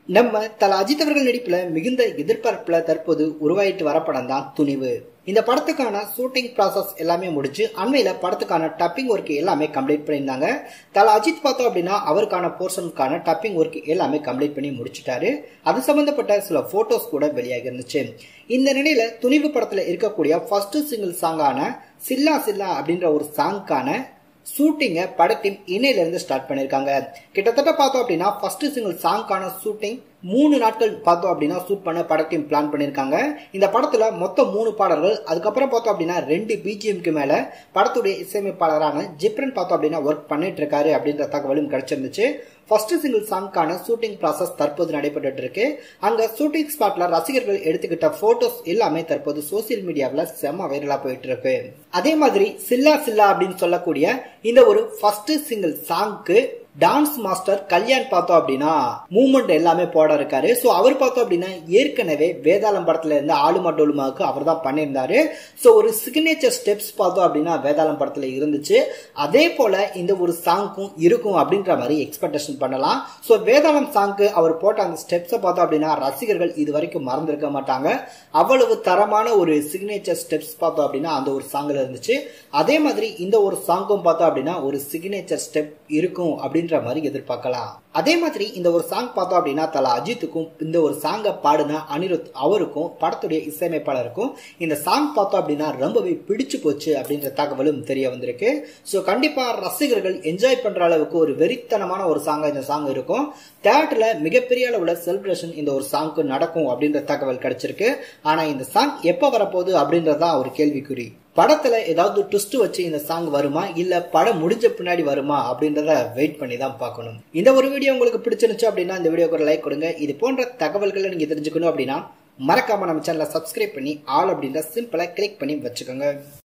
நம்ம தல அஜித் அவர்கள் நடிப்புல மிகுந்த எதிர்பார்ப்புல தற்போது உருவாயிட்டு வர படம் தான் துணிவு இந்த படத்துக்கான ஷூட்டிங் ப்ராசஸ் எல்லாமே முடிச்சு அண்மையில படத்துக்கான டப்பிங் ஒர்க் எல்லாமே கம்ப்ளீட் பண்ணியிருந்தாங்க தல அஜித் பார்த்தோம் அப்படின்னா அவருக்கான போர்ஷனுக்கான டப்பிங் ஒர்க் எல்லாமே கம்ப்ளீட் பண்ணி முடிச்சிட்டாரு அது சம்பந்தப்பட்ட சில போட்டோஸ் கூட வெளியாகி இருந்துச்சு இந்த நிலையில துணிவு படத்துல இருக்கக்கூடிய ஃபர்ஸ்ட் சிங்கிள் சாங்கான சில்லா சில்லா அப்படின்ற ஒரு சாங்கான ஷூட்டிங்கை படத்தின் இணையில இருந்து ஸ்டார்ட் பண்ணிருக்காங்க கிட்டத்தட்ட பார்த்தோம் அப்படின்னா ஃபர்ஸ்ட் சிங்கிள் சாங்கான ஷூட்டிங் மூணு நாட்கள் பார்த்தோம் அப்படின்னா ஷூட் பண்ண படத்தையும் பிளான் பண்ணியிருக்காங்க இந்த படத்துல மொத்தம் மூணு பாடல்கள் அதுக்கப்புறம் பார்த்தோம் அப்படின்னா ரெண்டு பிஜிஎம்க்கு மேல படத்துடைய இசையமைப்பாளரான ஜிப்ரன் பார்த்தோம் அப்படின்னா ஒர்க் பண்ணிட்டு இருக்காரு அப்படின்ற தகவலும் கிடைச்சிருந்துச்சு ஃபர்ஸ்ட் சிங்கிள் சாங்கான ஷூட்டிங் ப்ராசஸ் தற்போது நடைபெற்று இருக்கு அங்க ஷூட்டிங் ஸ்பாட்ல ரசிகர்கள் எடுத்துக்கிட்ட போட்டோஸ் எல்லாமே தற்போது சோசியல் மீடியாவில் செம்ம வைரலா போயிட்டு இருக்கு அதே மாதிரி சில்லா சில்லா அப்படின்னு சொல்லக்கூடிய இந்த ஒரு ஃபர்ஸ்ட் சிங்கிள் சாங்க்கு டான்ஸ் மாஸ்டர் கல்யாண் பார்த்தோம் அப்படின்னா மூமெண்ட் எல்லாமே போட இருக்காரு ஸோ அவர் பார்த்தோம் அப்படின்னா ஏற்கனவே வேதாளம் படத்துல இருந்து ஆளுமா டோலுமாவுக்கு அவர் தான் பண்ணியிருந்தாரு ஸோ ஒரு சிக்னேச்சர் ஸ்டெப்ஸ் பார்த்தோம் அப்படின்னா வேதாளம் படத்துல இருந்துச்சு அதே போல இந்த ஒரு சாங்க்கும் இருக்கும் அப்படின்ற மாதிரி எக்ஸ்பெக்டேஷன் பண்ணலாம் ஸோ வேதாளம் சாங்க்கு அவர் போட்ட அந்த ஸ்டெப்ஸை பார்த்தோம் அப்படின்னா ரசிகர்கள் இது வரைக்கும் மறந்துருக்க மாட்டாங்க அவ்வளவு தரமான ஒரு சிக்னேச்சர் ஸ்டெப்ஸ் பார்த்தோம் அப்படின்னா அந்த ஒரு சாங்ல இருந்துச்சு அதே மாதிரி இந்த ஒரு சாங்கும் பார்த்தோம் அப்படின்னா ஒரு சிக்னேச்சர் ஸ்டெப் இருக்கும் அப்படின்னு அப்படின்ற மாதிரி எதிர்பார்க்கலாம் அதே மாதிரி இந்த ஒரு சாங் பார்த்தோம் அப்படின்னா தலா அஜித்துக்கும் இந்த ஒரு சாங்கை பாடின அனிருத் அவருக்கும் படத்துடைய இசையமைப்பாளருக்கும் இந்த சாங் பார்த்தோம் அப்படின்னா ரொம்பவே பிடிச்சு போச்சு அப்படின்ற தகவலும் தெரிய வந்திருக்கு ஸோ கண்டிப்பா ரசிகர்கள் என்ஜாய் பண்ற அளவுக்கு ஒரு வெறித்தனமான ஒரு சாங்கா இந்த சாங் இருக்கும் தேட்டர்ல மிகப்பெரிய அளவுல செலிப்ரேஷன் இந்த ஒரு சாங்க்கு நடக்கும் அப்படின்ற தகவல் கிடைச்சிருக்கு ஆனா இந்த சாங் எப்ப வரப்போகுது அப்படின்றதான் ஒரு கேள்விக்குறி படத்துல ஏதாவது ட்விஸ்ட் வச்சு இந்த சாங் வருமா இல்ல படம் முடிஞ்ச பின்னாடி வருமா அப்படின்றத வெயிட் பண்ணி தான் பார்க்கணும் இந்த ஒரு வீடியோ உங்களுக்கு பிடிச்சிருந்துச்சு அப்படின்னா இந்த வீடியோக்கு ஒரு லைக் கொடுங்க இது போன்ற தகவல்களை நீங்க தெரிஞ்சுக்கணும் அப்படின்னா மறக்காம நம்ம சேனலை சப்ஸ்கிரைப் பண்ணி ஆல் அப்படின்ற சிம்பிளா கிளிக் பண்ணி வச்சுக்கோங்க